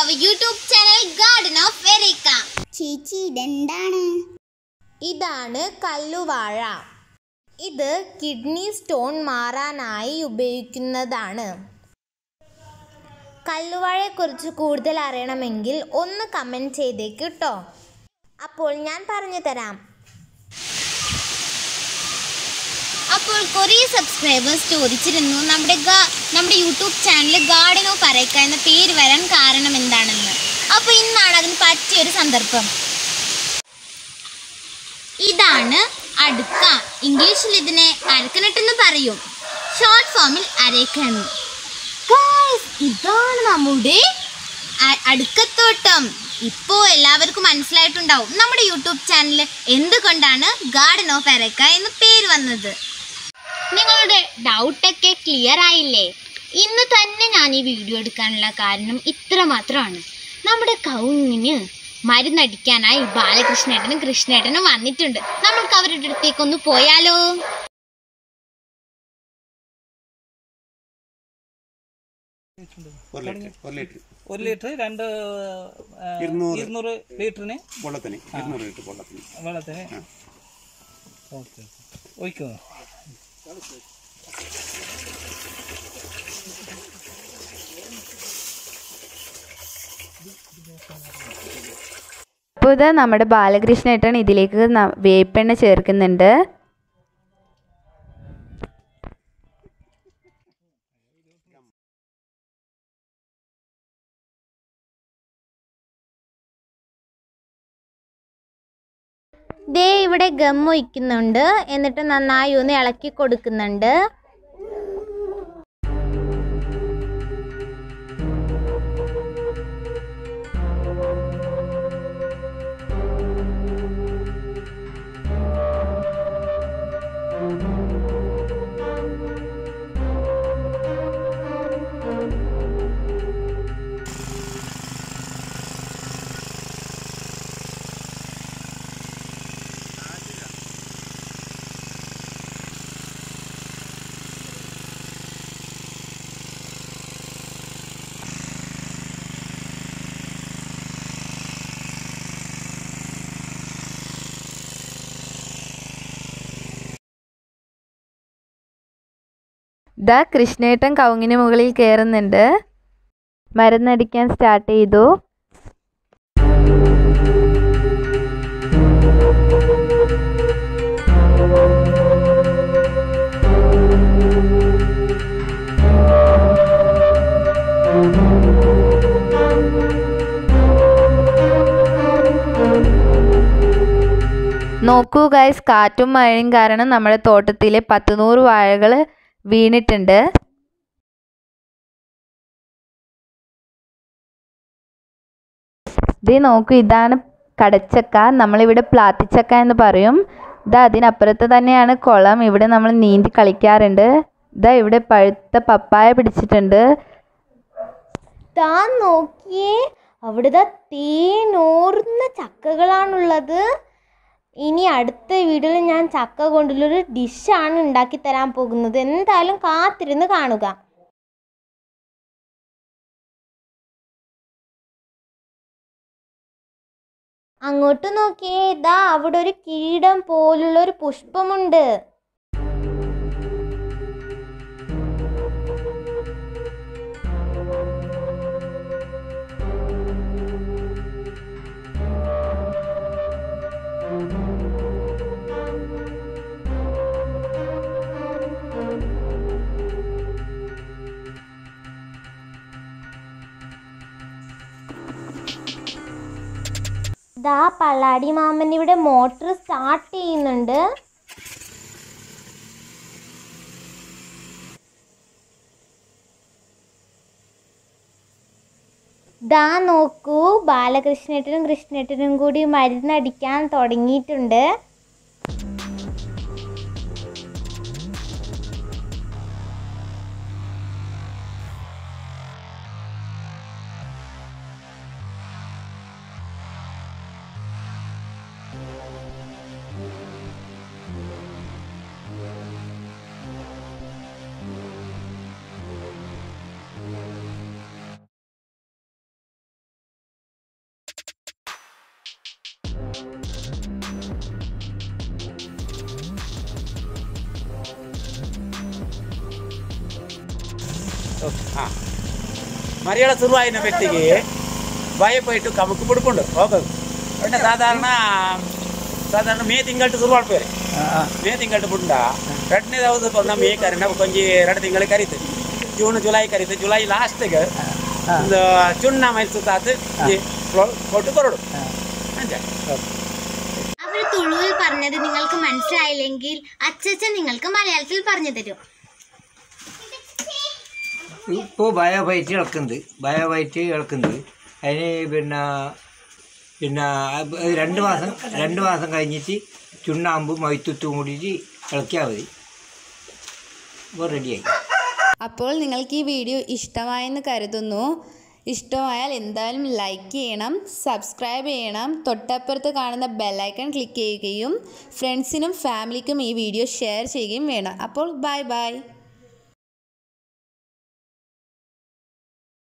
Our YouTube channel garden of areca ചേച്ചി ഇതെന്താണ് ഇതാണ് കല്ലുവാഴ ഇത് കിഡ്നി സ്റ്റോൺ മാറാനായി ഉപയോഗിക്കുന്നതാണ് കല്ലുവാഴയെക്കുറിച്ച് കൂടുതൽ അറിയണമെങ്കിൽ ഒന്ന് കമൻറ്റ് ചെയ്തേക്ക് കേട്ടോ അപ്പോൾ ഞാൻ പറഞ്ഞു തരാം അപ്പോൾ കുറേ സബ്സ്ക്രൈബേഴ്സ് ചോദിച്ചിരുന്നു നമ്മുടെ ഗാ- നമ്മുടെ YouTube channel garden of areca എന്ന പേര് വരാൻ കാരണം എന്താണെന്ന് അപ്പോൾ ഇന്നാണ് അതിന് പറ്റിയൊരു സന്ദർഭം ഇതാണ് അടുക്ക ഇംഗ്ലീഷിൽ ഇതിനെ അരക്കനട്ടെന്ന് പറയും ഷോർട്ട് ഫോമിൽ അരേക്കൻ Guys, ഇതാണ് നമ്മുടെ അ- അടുക്കത്തോട്ടം ഇപ്പോൾ എല്ലാവർക്കും മനസ്സിലായിട്ടുണ്ടാവും നമ്മുടെ യൂട്യൂബ് ചാനൽ എന്തുകൊണ്ടാണ് ഗാർഡൻ ഓഫ് അരക്ക എന്ന് പേര് വന്നത് നിങ്ങളുടെ ഡൗട്ടൊക്കെ ക്ലിയർ ആയില്ലേ ഇന്ന് തന്നെ ഞാൻ ഈ വീഡിയോ എടുക്കാനുള്ള കാരണം ഇത്ര മാത്രമാണ് നമ്മുടെ കൗങ്ങിന് മരുന്നടിക്കാനായി ബാലകൃഷ്ണേട്ടനും കൃഷ്ണേട്ടനും വന്നിട്ടുണ്ട് നമ്മൾക്ക് അവരുടെ അടുത്തേക്കൊന്ന് പോയാലോ ഒരു ലിറ്റർ ഒരു ലിറ്റർ ഒരു ലിറ്റർ രണ്ട് ആ, ഇരുന്നൂറ്. ഇരുന്നൂറ് ലിറ്ററിന് വെള്ളത്തിന് ഇരുന്നൂറ് ലിറ്റർ വെള്ളത്തിന് വെള്ളത്തിന് ഓക്കെ ഒഴിക്കുന്നു അപ്പോൾ ഇത് നമ്മുടെ ബാലകൃഷ്ണേട്ടൻ ഇതിലേക്ക് ന- വേപ്പെണ്ണ ചേർക്കുന്നുണ്ട് ദേ ഇവിടെ ഗം ഒഴിക്കുന്നുണ്ട് എന്നിട്ട് നന്നായി ഒന്ന് ഇളക്കി കൊടുക്കുന്നുണ്ട് ദാ കൃഷ്ണേട്ടൻ കവുങ്ങിന് മുകളിൽ കയറുന്നുണ്ട് മരുന്നടിക്കാൻ സ്റ്റാർട്ട് ചെയ്തു നോക്കൂ ഗൈസ് കാറ്റും മഴയും കാരണം നമ്മുടെ തോട്ടത്തിലെ പത്ത് നൂറ് വാഴകൾ വീണിട്ടുണ്ട് ഇത് നോക്കൂ ഇതാണ് കടച്ചക്ക നമ്മളിവിടെ പ്ലാത്തിച്ചക്ക എന്ന് പറയും ഇതാ അതിനപ്പുറത്ത് തന്നെയാണ് കുളം ഇവിടെ നമ്മൾ നീന്തി കളിക്കാറുണ്ട് ഇതാ ഇവിടെ പഴുത്ത പപ്പായ പിടിച്ചിട്ടുണ്ട് താൻ നോക്കിയേ അവിടുത്തെ തേനോർന്ന ചക്കകളാണുള്ളത് ഇനി അടുത്ത വീഡിയോയിൽ ഞാൻ ചക്ക കൊണ്ടുള്ളൊരു ഡിഷാണ് ഉണ്ടാക്കി തരാൻ പോകുന്നത് എന്തായാലും കാത്തിരുന്ന് കാണുക അങ്ങോട്ട് നോക്കിയേ ഇതാ അവിടെ ഒരു കിരീടം പോലുള്ള ഒരു പുഷ്പമുണ്ട് ദാ പള്ളാടി മാമൻ ഇവിടെ മോട്ടർ സ്റ്റാർട്ട് ചെയ്യുന്നുണ്ട് ദാ നോക്കൂ ബാലകൃഷ്ണേട്ടനും കൃഷ്ണേട്ടനും കൂടി മരുന്നടിക്കാൻ തുടങ്ങിയിട്ടുണ്ട് ആ മരിയാള സുറുവായിന വ്യക്തിക്ക് ಭಯಪಟ್ಟು ಕಮಕ್ ಬಿಡ್ಕೊಂಡು ಹೋಗೋದು പിന്നെ സാധാരണ സാധാരണ ಮೇ ತಿಂಗಳು ಶುರು ಮಾಡ್ತಾರೆ ಮೇ ತಿಂಗಳು ಬಿಟ್ಟ ಎರಡನೇ ದಿವಸ ಬಂದ ಮೇ ಕರಿನ ಕೊಂಚ ಎರಡು ತಿಂಗಳು ಕರೀತು ಜೂನ್ ಜುಲೈ ಕರೀತು ಜುಲೈ ಲಾಸ್ಟಿಗೆ ಒಂದು ಚುಣ್ಣ ಮೈಲ್ ಸುತ್ತಾತು ಕೊಟ್ಟು ಕೊರಡು ಅಂಚೆ അവർ തുളുവിൽ പറഞ്ഞത് നിങ്ങൾക്ക് മനസ്സിലായില്ലെങ്കിൽ അച്ചച്ചൻ നിങ്ങൾക്ക് മലയാളത്തിൽ പറഞ്ഞു തരും ഇപ്പോൾ ബയോബൈറ്റ് ഇളക്കുന്നത് ബയോബൈറ്റ് ഇളക്കുന്നത് അതിന് പിന്നെ പിന്നെ അത് രണ്ട് മാസം രണ്ട് മാസം കഴിഞ്ഞിട്ട് ചുണ്ണാമ്പും മൈത്തുത്തും കൂടിയിട്ട് ഇളക്കിയാൽ മതി അപ്പോൾ റെഡിയായി അപ്പോൾ നിങ്ങൾക്ക് ഈ വീഡിയോ ഇഷ്ടമായെന്ന് കരുതുന്നു ഇഷ്ടമായാൽ എന്തായാലും ലൈക്ക് ചെയ്യണം സബ്സ്ക്രൈബ് ചെയ്യണം തൊട്ടപ്പുറത്ത് കാണുന്ന ബെല്ലൈക്കൺ ക്ലിക്ക് ചെയ്യുകയും ഫ്രണ്ട്സിനും ഫാമിലിക്കും ഈ വീഡിയോ ഷെയർ ചെയ്യുകയും വേണം അപ്പോൾ ബൈ ബൈ